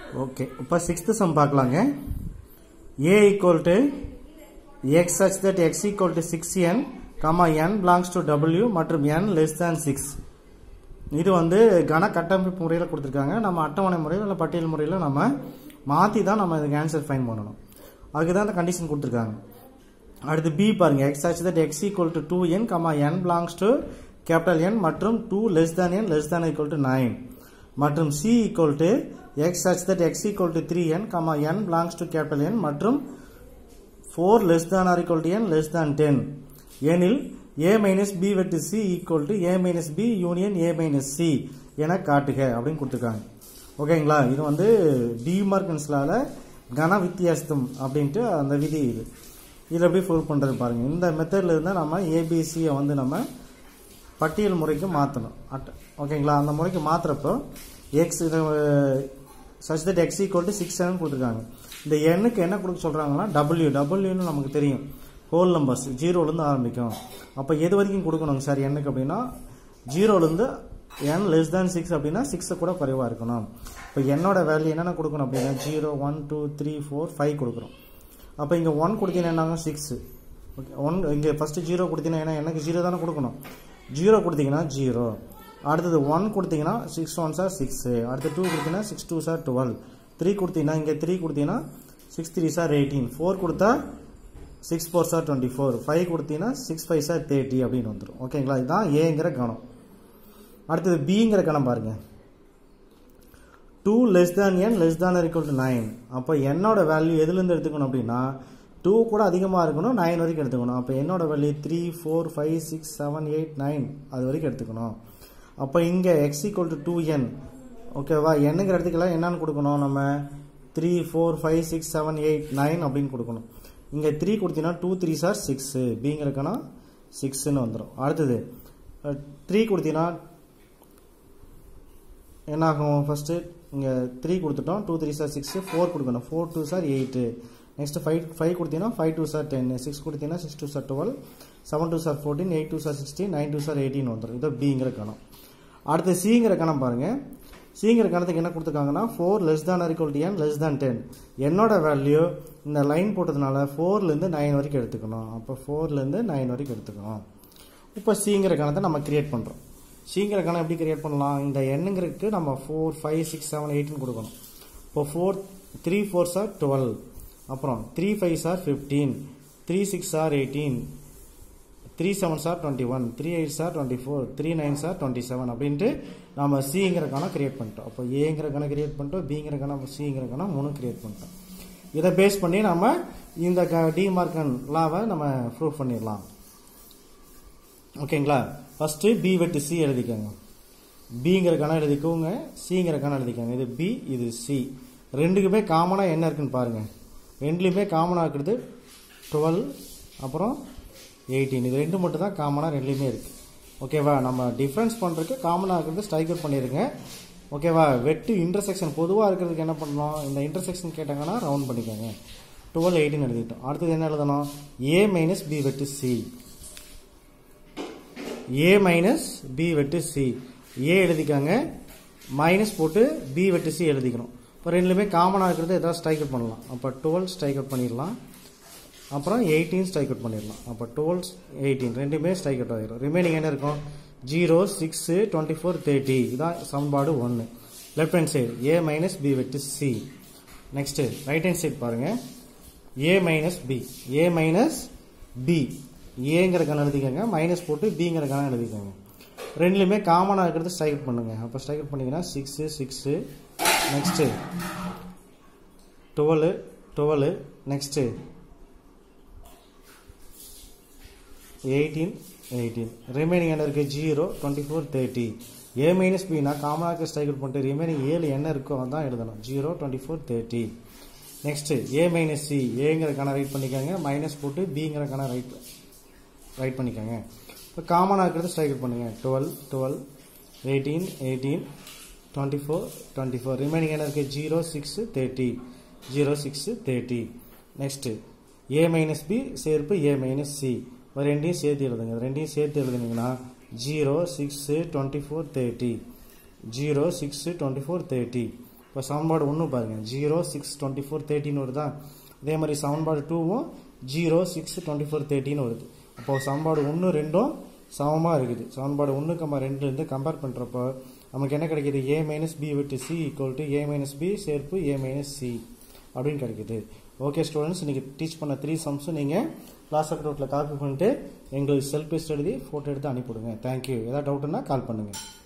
okay இப்போ sixth sum பார்க்கலாங்க A equal to x such that x equal to six n comma n belongs to W மற்றும் n less than six இது வந்து கன கட்டமைப்பு முறையில் கொடுத்துருக்காங்க நம்ம அட்டவணை முறையில் இல்லை பட்டியல் முறையில் நம்ம மாற்றி தான் நம்ம இதுக்கு ஆன்சர் ஃபைன் பண்ணணும் அதுக்கு தான் இந்த கண்டிஷன் கொடுத்துருக்காங்க அடுத்து பி பாருங்க எக்ஸ் ஆச்சு that x equal to two n comma n belongs to capital N மற்றும் two less than n less than equal to nine மற்றும் சி ஈக்குவல் டு எக்ஸ் ஆச்சு that x equal to three n comma n belongs to capital N மற்றும் four less than or equal to n less than ten எனில் A minus B வெட்டு C equal to A minus B union A minus C என காட்டுக அப்படின்னு கொடுத்துருக்காங்க ஓகேங்களா இது வந்து டிமார்கன்ஸ்லால கன வித்தியாசம் அப்படின்ட்டு அந்த விதி இது இதில் எப்படி ஃபுல் பண்ணுறது பாருங்கள் இந்த மெத்தடில் இருந்தால் நம்ம ஏபிசியை வந்து நம்ம பட்டியல் முறைக்கு மாற்றணும் அட் ஓகேங்களா அந்த முறைக்கு மாற்றுறப்போ எக்ஸ் இது such that x equal to six seven கொடுத்துருக்காங்க இந்த எண்ணுக்கு என்ன கொடுக்க சொல்கிறாங்கன்னா டபிள்யூ டபிள்யூன்னு நமக்கு தெரியும் ஹோல் நம்பர்ஸ் ஜீரோலேருந்து ஆரம்பிக்கும் அப்போ எது வரைக்கும் கொடுக்கணுங்க சார் எண்ணுக்கு அப்படின்னா ஜீரோலேருந்து என் லெஸ் தேன் சிக்ஸ் அப்படின்னா சிக்ஸை கூட குறைவாக இருக்கணும் இப்போ என்னோட வேல்யூ என்னென்ன கொடுக்கணும் அப்படின்னா zero one two three four five கொடுக்குறோம் அப்போ இங்கே ஒன் கொடுத்தீங்கன்னா என்னங்க சிக்ஸு ஓகே ஒன் இங்கே ஃபஸ்ட்டு ஜீரோ கொடுத்தீங்கன்னா ஏன்னா எனக்கு ஜீரோ தானே கொடுக்கணும் ஜீரோ கொடுத்தீங்கன்னா ஜீரோ அடுத்தது ஒன் கொடுத்தீங்கன்னா சிக்ஸ் ஒன் சார் சிக்ஸு அடுத்து டூ கொடுத்தீங்கன்னா six two sir twelve three கொடுத்தீங்கன்னா இங்கே த்ரீ கொடுத்தீங்கன்னா six three sir eighteen four கொடுத்தா six four sir twenty four five கொடுத்தீங்கன்னா சிக்ஸ் ஃபைவ் சார் தேர்ட்டி அப்படின்னு வந்துடும் ஓகேங்களா இதுதான் ஏங்கிற கணம் அடுத்தது பிங்கிற கணம் பாருங்க two less than n less than equal to nine அப்போ என்னோட வேல்யூ எதுலேருந்து எடுத்துக்கணும் அப்படின்னா டூ கூட அதிகமாக இருக்கணும் நைன் வரைக்கும் எடுத்துக்கணும் அப்போ என்னோட value three four five six seven eight nine அது வரைக்கும் எடுத்துக்கணும் அப்போ இங்கே x equal to two n ஓகேவா என்னங்கிற இடத்துக்கெல்லாம் என்னன்னு கொடுக்கணும் நம்ம three four five six seven eight nine அப்படின்னு கொடுக்கணும் இங்கே த்ரீ கொடுத்தீங்கன்னா டூ த்ரீ சார் சிக்ஸு பிங்கிறக்கனா சிக்ஸ்ன்னு வந்துடும் அடுத்தது த்ரீ கொடுத்தீங்கன்னா என்னாகும் ஃபஸ்ட்டு இங்கே த்ரீ கொடுத்துட்டோம் two three sir six four கொடுக்கணும் four two sir eight next five five கொடுத்தீங்கன்னா five two sir ten six கொடுத்தீங்கன்னா six two sir twelve seven two sir fourteen eight two sir sixteen nine two sir eighteen வந்துடும் இது பிங்கிற கணம் அடுத்து சிங்கிற கணம் பாருங்கள் சிங்கிற கணத்துக்கு என்ன கொடுத்துருக்காங்கன்னா four less than equal to n less than ten என்னோட வேல்யூ இந்த லைன் போட்டதுனால ஃபோர்லேருந்து நைன் வரைக்கும் எடுத்துக்கணும் அப்போ ஃபோர்லேருந்து நைன் வரைக்கும் எடுத்துக்கணும் இப்போ சிங்கிற கணத்தை நம்ம கிரியேட் பண்ணுறோம் சிங்கிற கணம் எப்படி கிரியேட் பண்ணலாம் இந்த எண்ணுங்கிறதுக்கு நம்ம ஃபோர் ஃபைவ் சிக்ஸ் செவன் எயிட்னு கொடுக்கணும் இப்போ four three four sir twelve அப்புறம் three five sir fifteen three six sir eighteen three seven sir twenty one three eight sir twenty four three nine sir twenty seven அப்படின்ட்டு நம்ம சிங்கிற கணம் create பண்ணிட்டோம் அப்போ ஏங்கிற கணம் கிரியேட் பண்ணிட்டோம் பிங்கிற கணம் சிங்கிற கணம் மூணு கிரியேட் பண்ணிட்டோம் இதை பேஸ் பண்ணி நம்ம இந்த டிமார்க்கன் லாவை நம்ம ப்ரூவ் பண்ணிடலாம் ஓகேங்களா ஃபஸ்ட்டு பி வெட்டு சி எழுதிக்கோங்க பிங்கிற கணம் எழுதிக்கோங்க சிங்கிற கணம் எழுதிக்கோங்க இது பி இது சி ரெண்டுக்குமே காமனாக என்ன இருக்குன்னு பாருங்கள் ரெண்டுலேயுமே காமனாக இருக்கிறது டுவெல் அப்புறம் எயிட்டீன் இது ரெண்டு மட்டும் தான் காமனாக ரெண்டுலேயுமே இருக்குது ஓகேவா நம்ம டிஃப்ரென்ஸ் பண்ணுறதுக்கு காமனாக இருக்கிறது ஸ்ட்ரைக் அவுட் பண்ணிடுங்க ஓகேவா வெட்டு இன்டர்செக்ஷன் பொதுவாக இருக்கிறதுக்கு என்ன பண்ணணும் இந்த இன்டர்செக்ஷன் கேட்டாங்கன்னா ரவுண்ட் பண்ணிக்கோங்க டுவெல் எயிட்டின் எழுதிட்டோம் அடுத்தது என்ன எழுதணும் ஏ மைனஸ் பி வெட்டு சி ஏ மைனஸ் பி வெட்டு சி ஏ எழுதிக்காங்க மைனஸ் போட்டு பி வெட்டு சி எழுதிக்கணும் இப்போ ரெண்டுலேயுமே காமனாக இருக்கிறது எதாவது ஸ்ட்ரைக் அவுட் பண்ணலாம் அப்போ டுவெல் ஸ்ட்ரைக் அவுட் பண்ணிடலாம் அப்புறம் எயிட்டீன் ஸ்ட்ரைக் அவுட் பண்ணிடலாம் அப்போ டுவெல் எயிட்டீன் ரெண்டுமே ஸ்ட்ரைக் அவுட் ஆகிடும் ரிமைனிங் என்ன இருக்கும் zero six twenty four thirty இதான் சமன்பாடு ஒன்று left hand side A minus B வெட்டு C next right hand side பாருங்கள் A minus B A minus B ஏங்கிற கணம் எழுதிக்கோங்க மைனஸ் போட்டு பிங்கிற கணம் எழுதிக்கோங்க ரெண்டுலையுமே காமனாக இருக்கிறது ஸ்ட்ரைக் அவுட் பண்ணுங்க அப்போ ஸ்ட்ரைக் அவுட் பண்ணிங்கன்னா six six next twelve twelve next eighteen eighteen remaining என்ன இருக்குது zero twenty four thirty A minus பினா காமனாக ஸ்ட்ரைக் அவுட் பண்ணிட்டு ரிமைனிங் ஏழு என்ன இருக்கோ அதான் எழுதணும் zero twenty four thirty next A minus C ஏங்கிற கணம் ரைட் பண்ணிக்கோங்க மைனஸ் போட்டு பிங்கிற கணம் ரைட் ரைட் பண்ணிக்கோங்க இப்போ காமனாக இருக்கிறது ஸ்ட்ரைக் அவுட் பண்ணுங்கள் twelve twelve eighteen eighteen twenty four twenty four remaining என்ன இருக்குது zero six thirty zero six thirty next A minus B சேர்ப்பு ஏ மைனஸ் சி இப்போ ரெண்டையும் சேர்த்து எழுதுங்க ரெண்டையும் சேர்த்து எழுதுனீங்கன்னா zero six twenty four thirty zero six twenty four thirty இப்போ சமன்பாடு ஒன்று பாருங்கள் ஜீரோ சிக்ஸ் டுவெண்ட்டி ஃபோர் தேர்ட்டின்னு வருதா அதே மாதிரி சமன்பாடு டூவும் ஜீரோ சிக்ஸ் டுவெண்ட்டி ஃபோர் தேர்ட்டின்னு வருது அப்போது சமன்பாடு ஒன்று ரெண்டும் சமமாக இருக்குது சமன்பாடு ஒன்று கம்மா ரெண்டுலேருந்து கம்பேர் பண்ணுறப்போ நமக்கு என்ன கிடைக்கிது ஏ மைனஸ் பி விட்டு C equal to A minus B சேர்ப்பு ஏ மைனஸ் சி அப்படின்னு கிடைக்குது ஓகே ஸ்டூடெண்ட்ஸ் இன்றைக்கி டீச் பண்ண த்ரீ சம்ஸும் நீங்கள் கிளாஸ் அக்கௌண்ட்டில் காப்பி பண்ணிட்டு எங்களுக்கு செல்ஃப் டெஸ்ட் எழுதி ஃபோட்டோ எடுத்து அனுப்பிவிடுங்க தேங்க்யூ ஏதாவது டவுட்டுன்னா கால் பண்ணுங்கள்